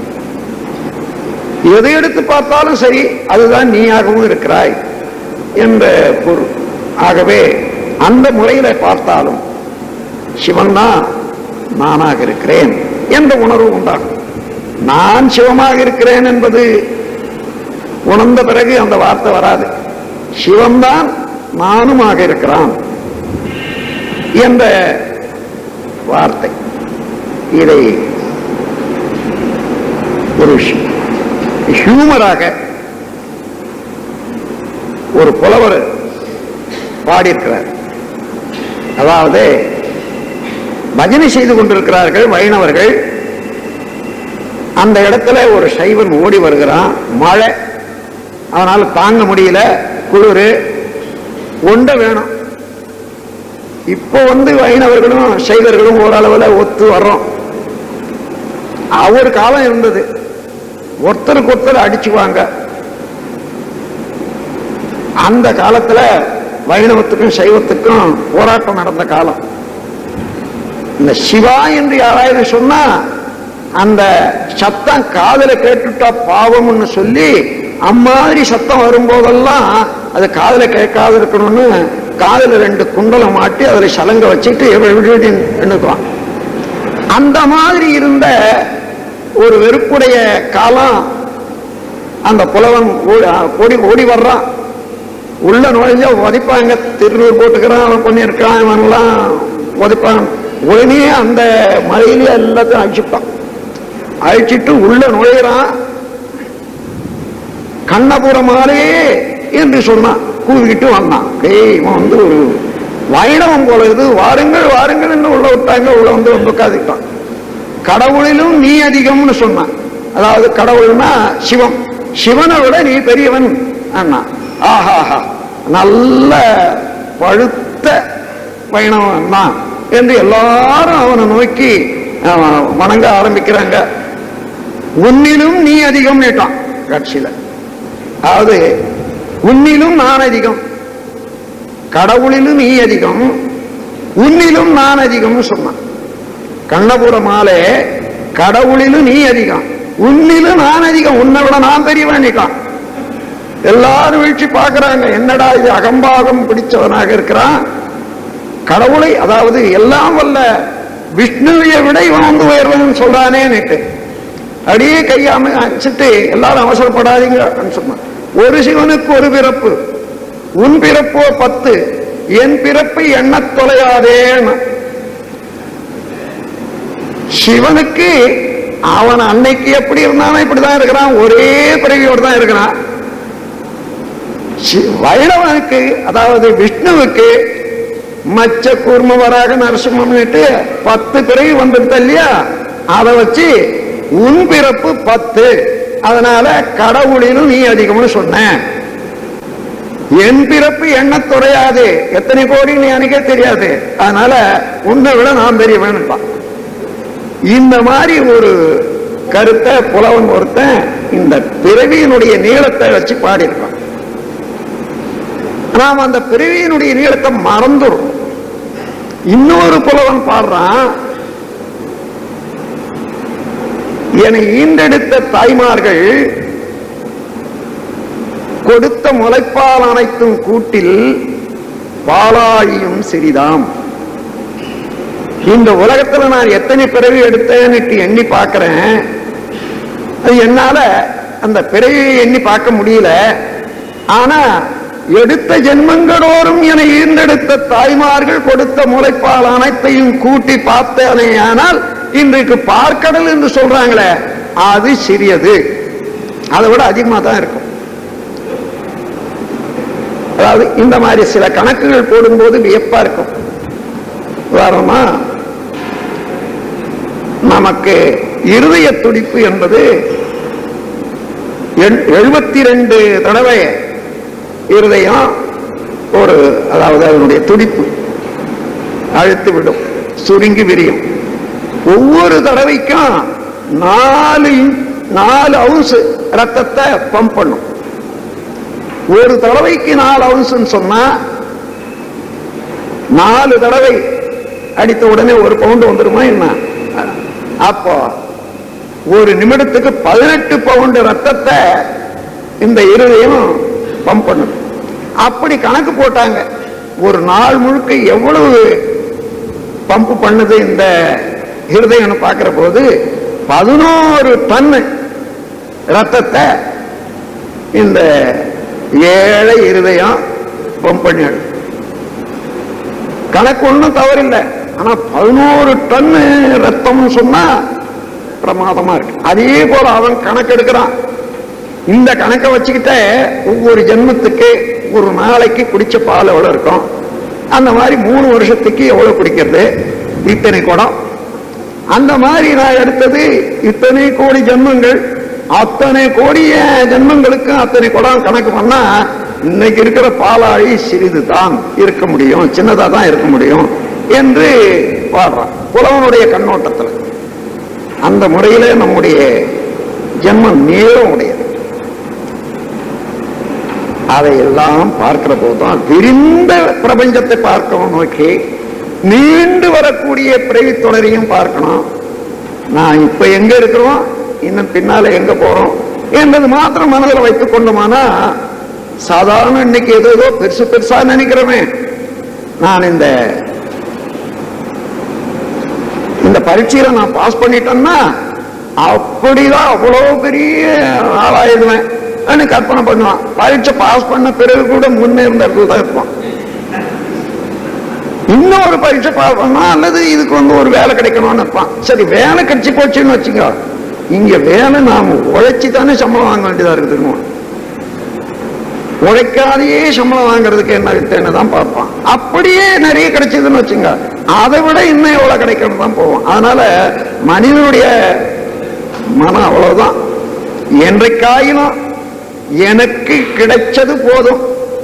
A: எதை எடுத்து பார்த்தாலும் சரி அதுதான் நீயாகவும் இருக்கிறாய் என்ற பொருள் ஆகவே அந்த முறையில பார்த்தாலும் சிவன் தான் நானாக இருக்கிறேன் என்ற உணர்வு உண்டாகும் நான் சிவமாக இருக்கிறேன் என்பது உணர்ந்த பிறகு அந்த வார்த்தை வராது சிவன்தான் நானுமாக இருக்கிறான் என்ற வார்த்தை இதை ஒரு ஹியூமராக ஒரு புலவர் பாடியிருக்கிறார் அதாவது பஜனை செய்து கொண்டிருக்கிறார்கள் வைணவர்கள் அந்த இடத்துல ஒரு சைவன் ஓடி வருகிறான் மழை அவனால தாங்க முடியல குளிர் ஒண்ட வேணும் இப்போ வந்து வைணவர்களும் சைவர்களும் ஓரளவுல ஒத்து வர்றோம் ஒரு காலம் இருந்தது ஒருத்தருக்கு ஒருத்தர் அடிச்சுவாங்க அந்த காலத்துல வைணவத்துக்கும் சைவத்துக்கும் போராட்டம் நடந்த காலம் இந்த சிவா என்று யாராவது சொன்னா அந்த சத்தம் காதுல கேட்டுட்டா பாவம்னு சொல்லி அம்மாதிரி சத்தம் வரும்போதெல்லாம் அது காதுல கேட்காது இருக்கணும்னு காதுல ரெண்டு குண்டலம் மாட்டி அதுல சலங்க வச்சுட்டு எண்ணுக்குவான் அந்த மாதிரி இருந்த ஒரு வெறுப்புடைய காலம் அந்த புலவன் ஓடி ஓடி ஓடி வர்றான் உள்ள நுழைஞ்சா உதைப்பாங்க திருநூறு போட்டுக்கிறான் அவன் பண்ணியிருக்கான் இவன்லாம் உதைப்பான் உடனே அந்த மலையிலே எல்லாத்தையும் அழிச்சுட்டான் அழிச்சிட்டு உள்ள நுழையிறான் கண்ணபுரமாலே என்று சொன்னான் கூவிக்கிட்டு வந்தான் டேய் இவன் வந்து ஒரு வைணவம் போல இது வாருங்கள் வாருங்கள் என்று உள்ள விட்டாங்க உள்ள வந்து வந்து உட்காந்துக்கிட்டான் கடவுளிலும் நீ அதிகம்னு சொன்னான் அதாவது கடவுள்னா சிவம் சிவனை விட நீ பெரியவன் அண்ணா ஆஹாஹா நல்ல பழுத்த வைணவன் தான் என்று எல்லாரும் அவனை நோக்கி அஹ், வணங்க ஆரம்பிக்கிறாங்க உன்னிலும் நீ அதிகம் நேட்டான் கட்சியில அதாவது உன்னிலும் நான் அதிகம் கடவுளிலும் நீ அதிகம் உன்னிலும் நான் அதிகம்னு சொன்னான் கண்ணபுரமாலே கடவுளிலும் நீ அதிகம் உன்னிலும் நான் அதிகம் உன்னை விட நான் பெரியவன் நிற்கான் எல்லாரும் வீழ்ச்சி பார்க்கறாங்க என்னடா இது அகம்பாகம் பிடிச்சவனாக இருக்கிறான் கடவுளை அதாவது எல்லாம் வல்ல விஷ்ணுவை விட இவன் வந்து உயர்வன் சொல்றானேன்னுட்டு அப்படியே கையாம அடிச்சுட்டு எல்லாரும் அவசரப்படாதீங்க சொன்னான் ஒரு சிவனுக்கு ஒரு பிறப்பு உன் பிறப்போ பத்து என் பிறப்பை எண்ணத் தொலையாதேன்னு சிவனுக்கு அவன் அன்னைக்கு எப்படி இருந்தானோ இப்படிதான் இருக்கிறான் ஒரே பிறவியோடு தான் இருக்கிறான் சி- வைணவனுக்கு அதாவது விஷ்ணுவுக்கு மச்ச கூர்ம வராக நரசிம்மம்னுட்டு பத்து பிறவி வந்துருத்த இல்லையா அதை வச்சு உன் பிறப்பு பத்து அதனால கடவுளிலும் நீ அதிகம்னு சொன்ன என் பிறப்பு எண்ணத் துறையாது எத்தனை கோடி நீ எனக்கே தெரியாது அதனால உன்னை விட நான் பெரியவன்ட்டான் இந்த மாதிரி ஒரு கருத்தை புலவன் ஒருத்தன் இந்த பிறவியினுடைய நீளத்தை வச்சு பாடியிருக்கான் நாம் அந்த பிறவியினுடைய நீளத்தை மறந்துடும் இன்னொரு புலவன் பாடுறான் என ஈண்டெடுத்த தாய்மார்கள் கொடுத்த முளைப்பால் அனைத்தும் கூட்டில் பாலாழியும் சிறிதாம் இந்த உலகத்துல நான் எத்தனை பிறவி எடுத்தேன்னு எண்ணி பார்க்கிறேன் அது என்னால அந்த பிறவியை எண்ணி பார்க்க முடியல ஆனா எடுத்த ஜென்மங்களோறும் என ஈர்ந்தெடுத்த தாய்மார்கள் கொடுத்த முளைப்பால் அனைத்தையும் கூட்டி பார்த்தேனே ஆனால் இன்றைக்கு பார்க்கடல் என்று சொல்றாங்களே அது சிறியது அதை விட அதிகமா தான் இருக்கும் அதாவது இந்த மாதிரி சில கணக்குகள் போடும்போது வியப்பா இருக்கும் உதாரணமா நமக்கு இருதய துடிப்பு என்பது எழுபத்தி ரெண்டு தடவை இருதயம் ஒரு அதாவது அதனுடைய துடிப்பு அழுத்து விடும் சுருங்கி விரியும் ஒவ்வொரு தடவைக்கும் நாலு இன்- நாலு அவுன்ஸ் ரத்தத்தை பம்ப் பண்ணும் ஒரு தடவைக்கு நாலு அவுன்ஸ்ன்னு சொன்னா நாலு தடவை அடித்த உடனே ஒரு பவுண்டு வந்துருமா என்ன அப்போ ஒரு நிமிடத்துக்கு பதினெட்டு பவுண்டு ரத்தத்தை இந்த இருதயம் பம்ப் பண்ணுது அப்படி கணக்கு போட்டாங்க ஒரு நாள் முழுக்க எவ்வளவு பம்ப் பண்ணுது இந்த இருதயம்னு பார்க்கிற போது பதினோரு டன்னு ரத்தத்தை இந்த ஏழை இருதயம் பம்ப் பண்ணிடு கணக்கு ஒண்ணும் தவறில்லை ஆனா பதினோரு டன்னு ரத்தம்னு சொன்னா பிரமாதமா இருக்கு அதே போல அவன் கணக்கு எடுக்கிறான் இந்த கணக்கை வச்சுக்கிட்டே ஒவ்வொரு ஜென்மத்துக்கு ஒரு நாளைக்கு குடிச்ச பால் எவ்வளவு இருக்கும் அந்த மாதிரி மூணு வருஷத்துக்கு எவ்வளவு குடிக்கிறது இத்தனை குடம் அந்த மாதிரி நான் எடுத்தது இத்தனை கோடி ஜென்மங்கள் அத்தனை கோடிய ஜென்மங்களுக்கும் அத்தனை குடம் கணக்கு பண்ணா இன்னைக்கு இருக்கிற பாலாழி சிறிது தான் இருக்க முடியும் சின்னதா தான் இருக்க முடியும் என்று பாடுறான் புலவனுடைய கண்ணோட்டத்தில் அந்த முறையிலே நம்முடைய ஜென்மம் நீளம் உடையது அதையெல்லாம் பார்க்கிற போதுதான் விரிந்த பிரபஞ்சத்தை பார்க்கணும் நோக்கி நீண்டு வரக்கூடிய பிறவி தொடரையும் பார்க்கணும் நான் இப்ப எங்க இருக்கிறோம் இன்னும் பின்னால எங்க போறோம் என்பது மாத்திரம் மனதில் வைத்துக் கொண்டோமானா சாதாரண இன்னைக்கு ஏதோ ஏதோ பெருசு பெருசா நினைக்கிறோமே நான் இந்த இந்த பரீட்சையில நான் பாஸ் பண்ணிட்டேன்னா அப்படிதான் அவ்வளவு பெரிய ஆளாயிடுவேன் அப்படின்னு கற்பனை பண்ணுவான் பரீட்சை பாஸ் பண்ண பிறகு கூட முன்னே இருந்த இடத்துல தான் இருப்பான் இன்னொரு பரீட்சை பாஸ் பண்ணா அல்லது இதுக்கு வந்து ஒரு வேலை கிடைக்கணும்னு இருப்பான் சரி வேலை கிடைச்சு போச்சுன்னு வச்சுக்கோ இங்க வேலை நாம உழைச்சி தானே சம்பளம் வாங்க வேண்டியதா இருக்குதுன்னு உழைக்காதையே சம்பளம் வாங்குறதுக்கு என்ன வித்தேன்னு தான் பார்ப்பான் அப்படியே நிறைய கிடைச்சதுன்னு வச்சுங்க அதை விட இன்னும் எவ்வளவு கிடைக்கணும் தான் போவோம் அதனால மனிதனுடைய மனம் அவ்வளவுதான் என்றைக்காயினும் எனக்கு கிடைச்சது போதும்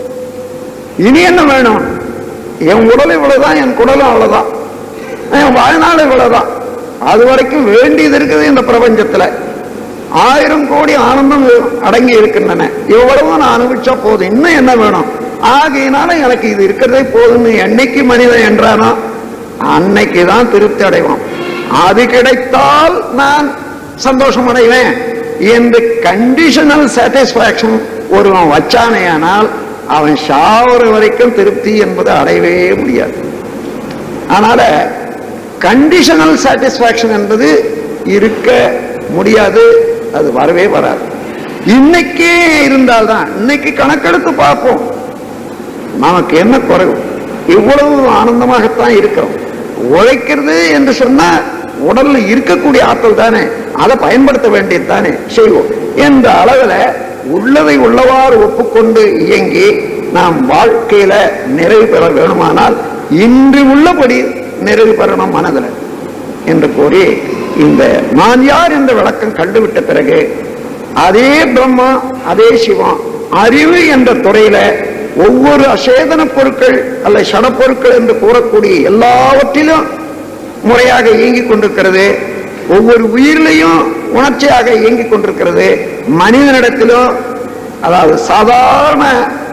A: இனி என்ன வேணும் என் உடல் இவ்வளவுதான் என் குடலும் அவ்வளவுதான் என் வாழ்நாள் இவ்வளவுதான் அது வரைக்கும் வேண்டியது இருக்குது இந்த பிரபஞ்சத்துல ஆயிரம் கோடி ஆனந்தம் அடங்கி இருக்கின்றன இவ்வளவு நான் அனுபவிச்சா போதும் இன்னும் என்ன வேணும் ஆகையினால எனக்கு இது இருக்கிறதே போதும்னு என்னைக்கு மனிதன் என்றானோ அன்னைக்கு தான் திருப்தி அடைவான் அது கிடைத்தால் நான் சந்தோஷம் அடைவேன் என்று கண்டிஷனல் சாட்டிஸ்பாக்சன் ஒருவன் வச்சானேயானால் அவன் சாவர வரைக்கும் திருப்தி என்பது அடையவே முடியாது அதனால கண்டிஷனல் சாட்டிஸ்பாக்சன் என்பது இருக்க முடியாது அது வரவே வராது இன்னைக்கே இருந்தால்தான் இன்னைக்கு கணக்கெடுத்து பார்ப்போம் நமக்கு என்ன குறைவு இவ்வளவு ஆனந்தமாகத்தான் இருக்கிறோம் உழைக்கிறது என்று சொன்னா உடல்ல இருக்கக்கூடிய ஆற்றல் தானே அதை பயன்படுத்த வேண்டியது தானே செய்வோம் என்ற அளவுல உள்ளதை உள்ளவாறு ஒப்புக்கொண்டு இயங்கி நாம் வாழ்க்கையில நிறைவு பெற வேணுமானால் இன்று உள்ளபடி நிறைவு பெறணும் மனதில் என்று கூறி இந்த நான் யார் என்ற விளக்கம் கண்டுவிட்ட பிறகு அதே பிரம்மா அதே சிவம் அறிவு என்ற துறையில ஒவ்வொரு அசேதன பொருட்கள் அல்ல சட பொருட்கள் என்று கூறக்கூடிய எல்லாவற்றிலும் முறையாக இயங்கிக் கொண்டிருக்கிறது ஒவ்வொரு உயிரிலையும் உணர்ச்சியாக இயங்கிக் கொண்டிருக்கிறது மனிதனிடத்திலும் அதாவது சாதாரண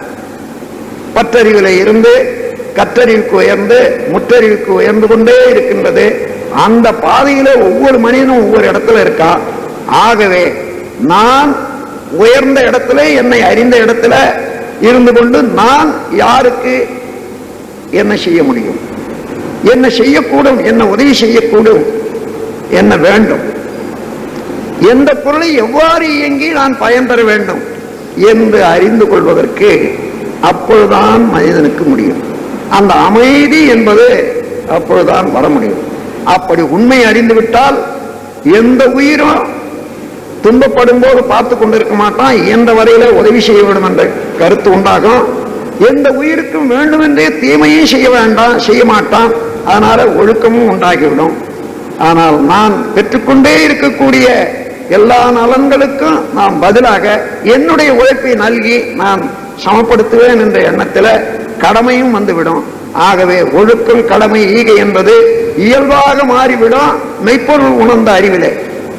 A: பற்றறிவில இருந்து கற்றறிவுக்கு உயர்ந்து முற்றறிவுக்கு உயர்ந்து கொண்டே இருக்கின்றது அந்த பாதையில ஒவ்வொரு மனிதனும் ஒவ்வொரு இடத்துல இருக்கான் ஆகவே நான் உயர்ந்த இடத்துல என்னை அறிந்த இடத்துல இருந்து கொண்டு நான் யாருக்கு என்ன செய்ய முடியும் என்ன செய்யக்கூடும் என்ன உதவி செய்யக்கூடும் என்ன வேண்டும் எந்த பொருளை எவ்வாறு இயங்கி நான் பயன் பெற வேண்டும் என்று அறிந்து கொள்வதற்கு அப்பொழுதுதான் மனிதனுக்கு முடியும் அந்த அமைதி என்பது அப்பொழுதுதான் வர முடியும் அப்படி உண்மை அறிந்து விட்டால் எந்த உயிரும் துன்பப்படும் போது பார்த்து கொண்டிருக்க மாட்டான் இயன்ற வரையில உதவி செய்ய வேண்டும் என்ற கருத்து உண்டாகும் எந்த உயிருக்கும் வேண்டுமென்றே தீமையும் செய்ய வேண்டாம் செய்ய மாட்டான் அதனால ஒழுக்கமும் உண்டாகிவிடும் ஆனால் நான் பெற்றுக்கொண்டே இருக்கக்கூடிய எல்லா நலன்களுக்கும் நாம் பதிலாக என்னுடைய உழைப்பை நல்கி நான் சமப்படுத்துவேன் என்ற எண்ணத்தில் கடமையும் வந்துவிடும் ஆகவே ஒழுக்கம் கடமை ஈகை என்பது இயல்பாக மாறிவிடும் மெய்ப்பொருள் உணர்ந்த அறிவிலே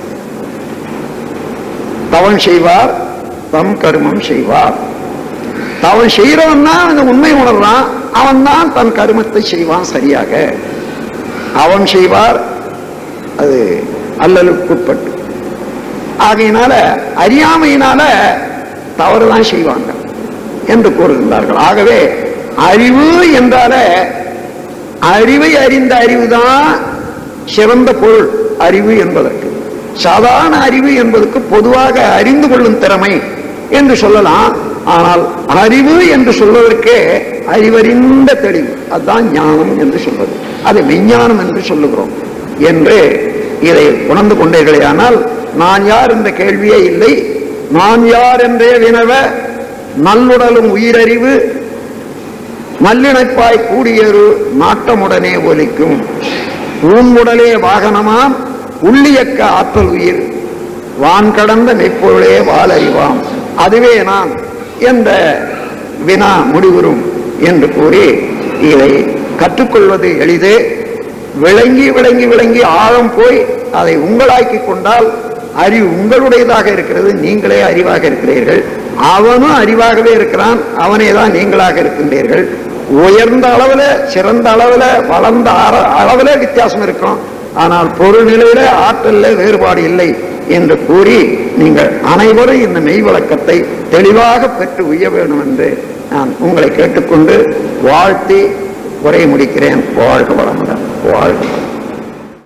A: தவம் செய்வார் தம் கருமம் செய்வார் தவன் செய்யறவன் தான் அந்த உண்மை உணர்றான் அவன் தான் தன் கருமத்தை செய்வான் சரியாக அவன் செய்வார் அது அல்லலுக்குட்பட்டு ஆகையினால அறியாமையினால தவறுதான் செய்வாங்க என்று கூறுகின்றார்கள் ஆகவே அறிவு என்றால அறிவை அறிந்த அறிவுதான் சிறந்த பொருள் அறிவு என்பதற்கு சாதாரண அறிவு என்பதற்கு பொதுவாக அறிந்து கொள்ளும் திறமை என்று சொல்லலாம் ஆனால் அறிவு என்று சொல்வதற்கே அறிவறிந்த தெளிவு அதுதான் ஞானம் என்று சொல்வது அதை மெஞ்ஞானம் என்று சொல்லுகிறோம் என்று இதை உணர்ந்து கொண்டீர்களேயானால் நான் யார் என்ற கேள்வியே இல்லை நான் யார் என்றே வினவ நல்லுடலும் உயிரறிவு நல்லிணைப்பாய் கூடியொரு நாட்டமுடனே ஒலிக்கும் ஊன்முடலே வாகனமாம் உள்ளியக்க ஆற்றல் உயிர் வான் கடந்த மெய்ப்பொருளே வாழறிவாம் அதுவே நான் என்ற வினா முடிவுறும் என்று கூறி இதை கற்றுக்கொள்வது எளிது விளங்கி விளங்கி விளங்கி ஆழம் போய் அதை உங்களாக்கிக் கொண்டால் அறிவு உங்களுடையதாக இருக்கிறது நீங்களே அறிவாக இருக்கிறீர்கள் அவனும் அறிவாகவே இருக்கிறான் அவனே தான் நீங்களாக இருக்கின்றீர்கள் உயர்ந்த அளவுல சிறந்த அளவுல வளர்ந்த அற- அளவுல வித்தியாசம் இருக்கும் ஆனால் பொருள் நிலையில ஆற்றல்ல வேறுபாடு இல்லை என்று கூறி நீங்கள் அனைவரும் இந்த மெய் விளக்கத்தை தெளிவாக பெற்று உய்ய வேண்டும் என்று நான் உங்களை கேட்டுக்கொண்டு வாழ்த்தி உரை முடிக்கிறேன் வாழ்க வளமுடன் வாழ்க